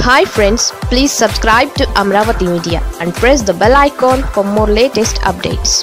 hi friends please subscribe to Amaravati media and press the bell icon for more latest updates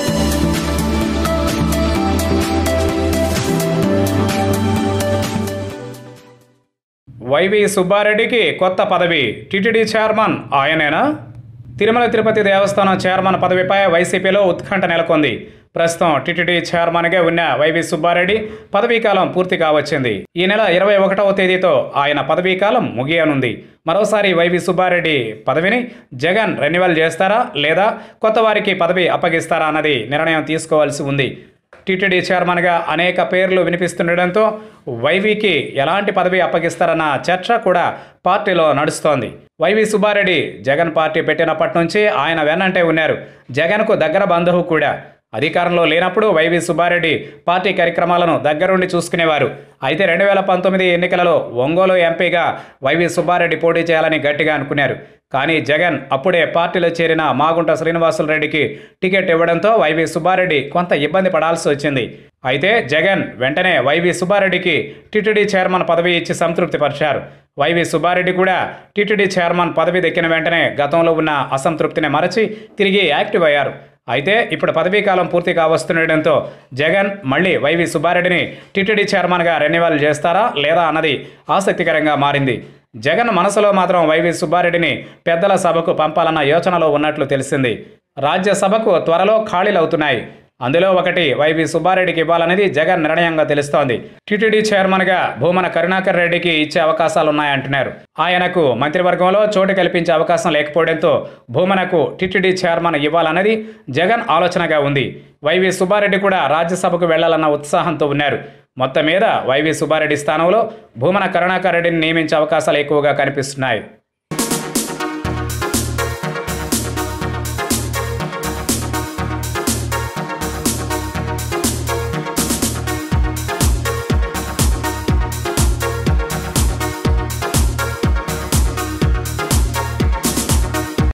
YV సుబ్బారెడ్డికి కొత్త పదవి TTD chairman ఆయనేనా Tirumala Tirupati Devasthanam chairman పదవిపై వైసీపీలో ఉత్కంఠ నెలకొంది ప్రస్తుతం టీటీడీ చైర్మన్గా ఉన్న వైవి సుబ్బారెడ్డి పదవీకాలం పూర్తి కావచ్చింది ఈ నెల ఇరవై ఒకటవ తేదీతో ఆయన పదవీకాలం ముగియనుంది మరోసారి వైవి సుబ్బారెడ్డి పదవిని జగన్ రెన్యువల్ చేస్తారా లేదా కొత్త వారికి పదవి అప్పగిస్తారా అన్నది నిర్ణయం తీసుకోవాల్సి ఉంది టీటీడీ చైర్మన్గా అనేక పేర్లు వినిపిస్తుండటంతో వైవికి ఎలాంటి పదవి అప్పగిస్తారన్న చర్చ కూడా పార్టీలో నడుస్తోంది వైవి సుబ్బారెడ్డి జగన్ పార్టీ పెట్టినప్పటి నుంచి ఆయన వెన్నంటే ఉన్నారు జగన్కు దగ్గర బంధువు కూడా అధికారంలో లేనప్పుడు వైవి సుబ్బారెడ్డి పార్టీ కార్యక్రమాలను దగ్గరుండి చూసుకునేవారు అయితే రెండు వేల పంతొమ్మిది ఎన్నికలలో ఒంగోలు ఎంపీగా వైవి సుబ్బారెడ్డి పోటీ చేయాలని గట్టిగా అనుకున్నారు కానీ జగన్ అప్పుడే పార్టీలో చేరిన మాగుంట శ్రీనివాసులు రెడ్డికి టికెట్ ఇవ్వడంతో వైవి సుబ్బారెడ్డి కొంత ఇబ్బంది పడాల్సి వచ్చింది అయితే జగన్ వెంటనే వైవి సుబ్బారెడ్డికి టీటీడీ చైర్మన్ పదవి ఇచ్చి సంతృప్తిపరిచారు వైవి సుబ్బారెడ్డి కూడా టీటీడీ చైర్మన్ పదవి దక్కిన వెంటనే గతంలో ఉన్న అసంతృప్తిని మరచి తిరిగి యాక్టివ్ అయ్యారు అయితే ఇప్పుడు పదవీకాలం పూర్తి కావస్తుండటంతో జగన్ మళ్ళీ వైవి సుబ్బారెడ్డిని టీటీడీ చైర్మన్గా రెన్యువల్ చేస్తారా లేదా అన్నది ఆసక్తికరంగా మారింది జగన్ మనసులో మాత్రం వైవి సుబ్బారెడ్డిని పెద్దల సభకు పంపాలన్న యోచనలో ఉన్నట్లు తెలిసింది రాజ్యసభకు త్వరలో ఖాళీలు అవుతున్నాయి అందులో ఒకటి వైవి సుబ్బారెడ్డికి ఇవ్వాలనేది జగన్ నిర్ణయంగా తెలుస్తోంది టీటీడీ చైర్మన్గా భూమన కరుణాకర్ రెడ్డికి ఇచ్చే అవకాశాలున్నాయంటున్నారు ఆయనకు మంత్రివర్గంలో చోటు కల్పించే అవకాశం లేకపోవడంతో భూమనకు టీటీడీ చైర్మన్ ఇవ్వాలన్నది జగన్ ఆలోచనగా ఉంది వైవి సుబ్బారెడ్డి కూడా రాజ్యసభకు వెళ్లాలన్న ఉత్సాహంతో ఉన్నారు మొత్తం మీద వైవి సుబ్బారెడ్డి స్థానంలో భూమన కరుణాకర్ రెడ్డిని నియమించే అవకాశాలు ఎక్కువగా కనిపిస్తున్నాయి